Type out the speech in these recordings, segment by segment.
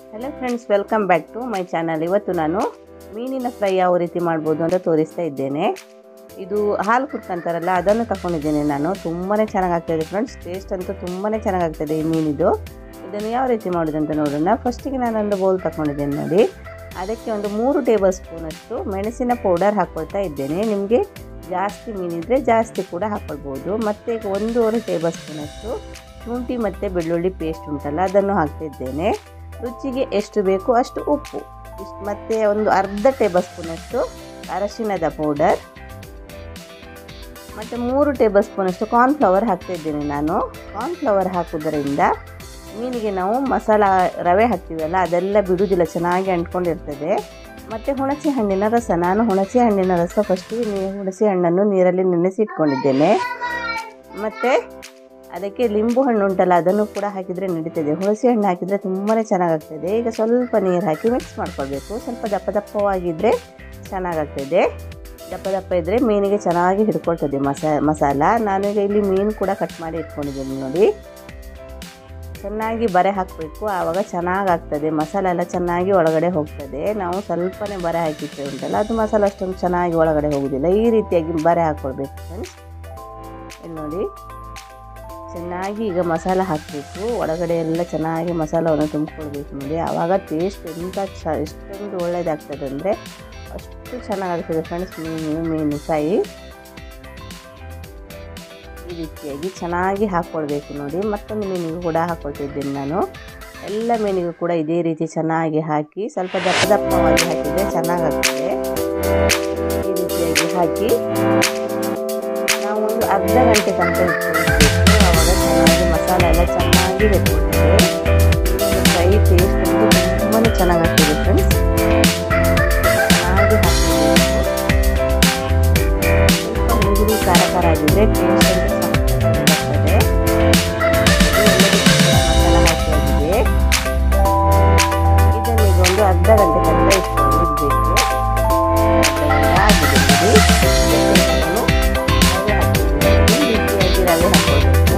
hello friends welcome back to my channel ಇವತ್ತು ನಾನು ಮೀನಿನ ಫ್ರೈ ಯಾವ ರೀತಿ ಮಾಡ್ಬೋದು ಅಂತ ತೋರಿಸ್ತಾ ಇದ್ದೇನೆ ಇದು ಹಾಲು ಕುರ್ಕಂತಾರಲ್ಲ ಅದನ್ನು ತಗೊಂಡಿದ್ದೇನೆ ನಾನು ತುಂಬಾ ಚೆನ್ನಾಗಾಗ್ತಾಯಿದೆ ಫ್ರೆಂಡ್ಸ್ ಟೇಸ್ಟ್ ಅಂತೂ ತುಂಬಾ ಚೆನ್ನಾಗಾಗ್ತದೆ ಈ ಮೀನಿದು ಇದನ್ನು ಯಾವ ರೀತಿ ಮಾಡೋದು ಅಂತ ನೋಡೋಣ ಫಸ್ಟಿಗೆ ನಾನೊಂದು ಬೌಲ್ ತಗೊಂಡಿದ್ದೇನೆ ನೋಡಿ ಅದಕ್ಕೆ ಒಂದು ಮೂರು ಟೇಬಲ್ ಸ್ಪೂನಷ್ಟು ಮೆಣಸಿನ ಪೌಡರ್ ಹಾಕ್ಕೊಳ್ತಾ ಇದ್ದೇನೆ ನಿಮಗೆ ಜಾಸ್ತಿ ಮೀನಿದ್ರೆ ಜಾಸ್ತಿ ಕೂಡ ಹಾಕ್ಕೊಳ್ಬೋದು ಮತ್ತು ಈಗ ಒಂದೂವರೆ ಟೇಬಲ್ ಸ್ಪೂನಷ್ಟು ಶುಂಠಿ ಮತ್ತು ಬೆಳ್ಳುಳ್ಳಿ ಪೇಸ್ಟ್ ಉಂಟಲ್ಲ ಅದನ್ನು ಹಾಕ್ತಿದ್ದೇನೆ ರುಚಿಗೆ ಎಷ್ಟು ಬೇಕು ಅಷ್ಟು ಉಪ್ಪು ಇಷ್ಟು ಮತ್ತು ಒಂದು ಅರ್ಧ ಟೇಬಲ್ ಸ್ಪೂನಷ್ಟು ಅರಶಿಣದ ಪೌಡರ್ ಮತ್ತು ಮೂರು ಟೇಬಲ್ ಸ್ಪೂನಷ್ಟು ಕಾರ್ನ್ಫ್ಲವರ್ ಹಾಕ್ತಿದ್ದೇನೆ ನಾನು ಕಾರ್ನ್ಫ್ಲವರ್ ಹಾಕೋದರಿಂದ ಮೀನಿಗೆ ನಾವು ಮಸಾಲ ರವೆ ಹಾಕ್ತೀವಲ್ಲ ಅದೆಲ್ಲ ಬಿಡುವುದಿಲ್ಲ ಚೆನ್ನಾಗಿ ಅಂಟ್ಕೊಂಡಿರ್ತದೆ ಮತ್ತು ಹುಣಸೆ ಹಣ್ಣಿನ ರಸ ನಾನು ಹುಣಸೆ ಹಣ್ಣಿನ ರಸ ಫಸ್ಟಿಗೆ ನೀ ಹುಣಸೆ ಹಣ್ಣನ್ನು ನೀರಲ್ಲಿ ನೆನೆಸಿ ಇಟ್ಕೊಂಡಿದ್ದೇನೆ ಮತ್ತು ಅದಕ್ಕೆ ಲಿಂಬು ಹಣ್ಣು ಉಂಟಲ್ಲ ಅದನ್ನು ಕೂಡ ಹಾಕಿದರೆ ನಡೀತದೆ ಹುಣಸೆ ಹಣ್ಣು ಹಾಕಿದರೆ ತುಂಬಾ ಚೆನ್ನಾಗಾಗ್ತದೆ ಈಗ ಸ್ವಲ್ಪ ನೀರು ಹಾಕಿ ಮಿಕ್ಸ್ ಮಾಡ್ಕೊಳ್ಬೇಕು ಸ್ವಲ್ಪ ದಪ್ಪ ದಪ್ಪವಾಗಿದ್ದರೆ ಚೆನ್ನಾಗಾಗ್ತದೆ ದಪ್ಪ ದಪ್ಪ ಇದ್ದರೆ ಮೀನಿಗೆ ಚೆನ್ನಾಗಿ ಹಿಡ್ಕೊಳ್ತದೆ ಮಸಾ ಮಸಾಲ ನಾನೀಗ ಇಲ್ಲಿ ಮೀನು ಕೂಡ ಕಟ್ ಮಾಡಿ ಇಟ್ಕೊಂಡಿದ್ದೀನಿ ನೋಡಿ ಚೆನ್ನಾಗಿ ಬರೆ ಹಾಕಬೇಕು ಆವಾಗ ಚೆನ್ನಾಗಾಗ್ತದೆ ಮಸಾಲ ಎಲ್ಲ ಚೆನ್ನಾಗಿ ಒಳಗಡೆ ಹೋಗ್ತದೆ ನಾವು ಸ್ವಲ್ಪನೇ ಬರೆ ಹಾಕಿರ್ತೇವೆ ಉಂಟಲ್ಲ ಅದು ಮಸಾಲ ಅಷ್ಟೊಂದು ಚೆನ್ನಾಗಿ ಒಳಗಡೆ ಹೋಗೋದಿಲ್ಲ ಈ ರೀತಿಯಾಗಿ ಬರೆ ಹಾಕ್ಕೊಳ್ಬೇಕು ಫ್ರೆಂಡ್ಸ್ ಇಲ್ಲಿ ನೋಡಿ ಚೆನ್ನಾಗಿ ಈಗ ಮಸಾಲ ಹಾಕಬೇಕು ಒಳಗಡೆ ಎಲ್ಲ ಚೆನ್ನಾಗಿ ಮಸಾಲವನ್ನು ತುಂಬಿಕೊಳ್ಬೇಕು ನೋಡಿ ಆವಾಗ ಟೇಸ್ಟ್ ಎಂಥ ಚ ಎಷ್ಟೊಂದು ಒಳ್ಳೆಯದಾಗ್ತದೆ ಅಂದರೆ ಅಷ್ಟು ಚೆನ್ನಾಗಾಗ್ತದೆ ಫ್ರೆಂಡ್ಸ್ ಮೀನು ಮೀನು ಫ್ರೈ ಈ ರೀತಿಯಾಗಿ ಚೆನ್ನಾಗಿ ಹಾಕ್ಕೊಳ್ಬೇಕು ನೋಡಿ ಮತ್ತೊಂದು ಮೀನಿಗೂ ಕೂಡ ಹಾಕ್ಕೊಳ್ತಿದ್ದೀನಿ ನಾನು ಎಲ್ಲ ಮೀನಿಗೂ ಕೂಡ ಇದೇ ರೀತಿ ಚೆನ್ನಾಗಿ ಹಾಕಿ ಸ್ವಲ್ಪ ದಪ್ಪ ದಪ್ಪವಾಗಿ ಹಾಕಿದರೆ ಚೆನ್ನಾಗಾಗ್ತದೆ ಈ ರೀತಿಯಾಗಿ ಹಾಕಿ ನಾವು ಒಂದು ಅರ್ಧ ಗಂಟೆ ತನಕ ಇಟ್ಕೊಳ್ಬೇಕು ಆವಾಗ ಚೆನ್ನಾಗಿ ಮಸಾಲೆ ಎಲ್ಲ ಚೆನ್ನಾಗಿ ಹಿಡ್ಕೊಳ್ತದೆ ಫ್ರೈ ಟೇಸ್ಟ್ ಅಂತೂ ತುಂಬಾ ಚೆನ್ನಾಗಾಗ್ತದೆ ಫ್ರೆಂಡ್ಸ್ ಚೆನ್ನಾಗಿ ಹಾಕಬೇಕು ಸ್ವಲ್ಪ ಮಿಗುರು ಖಾರ ಖಾರ ಆಗಿದ್ರೆ ಟೇಸ್ಟ್ ಅಂತ ಬರ್ತದೆ ಮಸಾಲ ಹಾಕಿ ಆಗಿದೆ ಇದನ್ನು ಈಗ ಒಂದು ಅರ್ಧ ಗಂಟೆ ತನಕ ಇಟ್ಕೊಂಡು ಇಡಬೇಕು ಆಗಿದೆ ನೋಡಿ ನಾನು ರವೆ ಹಾಕಿದ್ದೀನಿ ಈ ರೀತಿಯಾಗಿ ರವೆ ಹಾಕೋಬೇಕು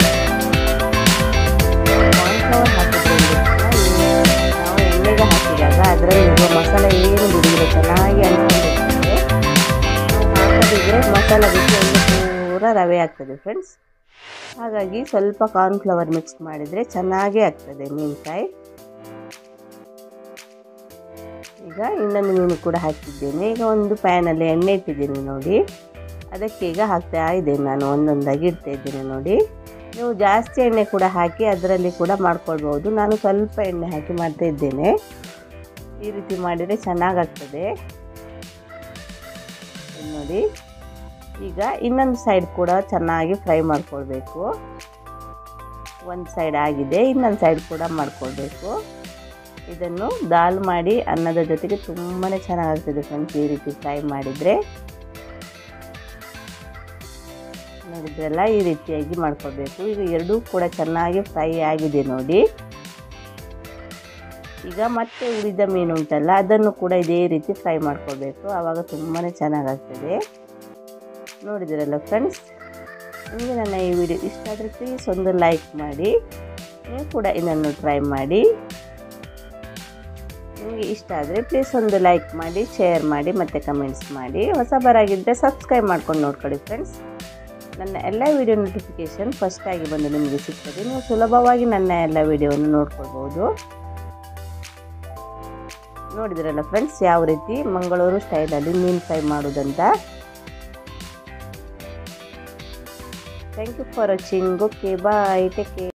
ಕಾರ್ನ್ಫ್ಲವರ್ ಹಾಕಿದ್ರಿಂದ ನಾವು ಎಣ್ಣೆಗೆ ಹಾಕಿದಾಗ ಅದರಲ್ಲಿರುವ ಮಸಾಲೆ ಏನು ಬಿಡುವುದಿಲ್ಲ ಚೆನ್ನಾಗಿ ಅಂಟ್ಕೊಂಡಿರ್ತದೆ ನಾವು ಹಾಕದಿದ್ರೆ ಮಸಾಲ ಬಿಟ್ಟು ಒಂದು ಪೂರ ರವೆ ಆಗ್ತದೆ ಫ್ರೆಂಡ್ಸ್ ಹಾಗಾಗಿ ಸ್ವಲ್ಪ ಕಾರ್ನ್ಫ್ಲವರ್ ಮಿಕ್ಸ್ ಮಾಡಿದರೆ ಚೆನ್ನಾಗೇ ಆಗ್ತದೆ ಮೀನು ಫ್ರೈ ಈಗ ಇನ್ನೊಂದು ಮೀನು ಕೂಡ ಹಾಕಿದ್ದೇನೆ ಈಗ ಒಂದು ಪ್ಯಾನಲ್ಲಿ ಎಣ್ಣೆ ಇಟ್ಟಿದ್ದೀನಿ ನೋಡಿ ಅದಕ್ಕೆ ಈಗ ಹಾಕ್ತಾ ಇದ್ದೇನೆ ನಾನು ಒಂದೊಂದಾಗಿ ಇಡ್ತಾ ಇದ್ದೇನೆ ನೋಡಿ ನೀವು ಜಾಸ್ತಿ ಎಣ್ಣೆ ಕೂಡ ಹಾಕಿ ಅದರಲ್ಲಿ ಕೂಡ ಮಾಡ್ಕೊಳ್ಬೋದು ನಾನು ಸ್ವಲ್ಪ ಎಣ್ಣೆ ಹಾಕಿ ಮಾಡ್ತಾ ಇದ್ದೇನೆ ಈ ರೀತಿ ಮಾಡಿದರೆ ಚೆನ್ನಾಗಾಗ್ತದೆ ನೋಡಿ ಈಗ ಇನ್ನೊಂದು ಸೈಡ್ ಕೂಡ ಚೆನ್ನಾಗಿ ಫ್ರೈ ಮಾಡ್ಕೊಳ್ಬೇಕು ಒಂದು ಸೈಡ್ ಆಗಿದೆ ಇನ್ನೊಂದು ಸೈಡ್ ಕೂಡ ಮಾಡ್ಕೊಳ್ಬೇಕು ಇದನ್ನು ದಾಲ್ ಮಾಡಿ ಅನ್ನದ ಜೊತೆಗೆ ತುಂಬಾ ಚೆನ್ನಾಗಾಗ್ತದೆ ಫ್ರೆಂಡ್ಸ್ ಈ ರೀತಿ ಫ್ರೈ ಮಾಡಿದರೆ ನೋಡಿದ್ರಲ್ಲ ಈ ರೀತಿಯಾಗಿ ಮಾಡ್ಕೊಳ್ಬೇಕು ಈಗ ಎರಡೂ ಕೂಡ ಚೆನ್ನಾಗಿ ಫ್ರೈ ಆಗಿದೆ ನೋಡಿ ಈಗ ಮತ್ತೆ ಉಳಿದ ಮೀನು ಉಂಟಲ್ಲ ಅದನ್ನು ಕೂಡ ಇದೇ ರೀತಿ ಫ್ರೈ ಮಾಡ್ಕೊಳ್ಬೇಕು ಆವಾಗ ತುಂಬಾ ಚೆನ್ನಾಗಾಗ್ತದೆ ನೋಡಿದಿರಲ್ಲ ಫ್ರೆಂಡ್ಸ್ ನಿಮಗೆ ನನ್ನ ಈ ವಿಡಿಯೋ ಇಷ್ಟ ಆದರೆ ಪ್ಲೀಸ್ ಒಂದು ಲೈಕ್ ಮಾಡಿ ನೀವು ಕೂಡ ಇದನ್ನು ಟ್ರೈ ಮಾಡಿ ನಿಮಗೆ ಇಷ್ಟ ಆದರೆ ಪ್ಲೀಸ್ ಒಂದು ಲೈಕ್ ಮಾಡಿ ಶೇರ್ ಮಾಡಿ ಮತ್ತು ಕಮೆಂಟ್ಸ್ ಮಾಡಿ ಹೊಸಬರಾಗಿದ್ದರೆ ಸಬ್ಸ್ಕ್ರೈಬ್ ಮಾಡ್ಕೊಂಡು ನೋಡ್ಕೊಳ್ಳಿ ಫ್ರೆಂಡ್ಸ್ ನನ್ನ ಎಲ್ಲ ವಿಡಿಯೋ ನೋಟಿಫಿಕೇಷನ್ ಫಸ್ಟಾಗಿ ಬಂದು ನಿಮಗೆ ಸಿಗ್ತದೆ ನೀವು ಸುಲಭವಾಗಿ ನನ್ನ ಎಲ್ಲ ವಿಡಿಯೋವನ್ನು ನೋಡ್ಕೊಳ್ಬೋದು ನೋಡಿದ್ರಲ್ಲ ಫ್ರೆಂಡ್ಸ್ ಯಾವ ರೀತಿ ಮಂಗಳೂರು ಸ್ಟೈಲಲ್ಲಿ ಮೀನು ಫ್ರೈ ಮಾಡೋದಂತ thank you for watching okay bye take care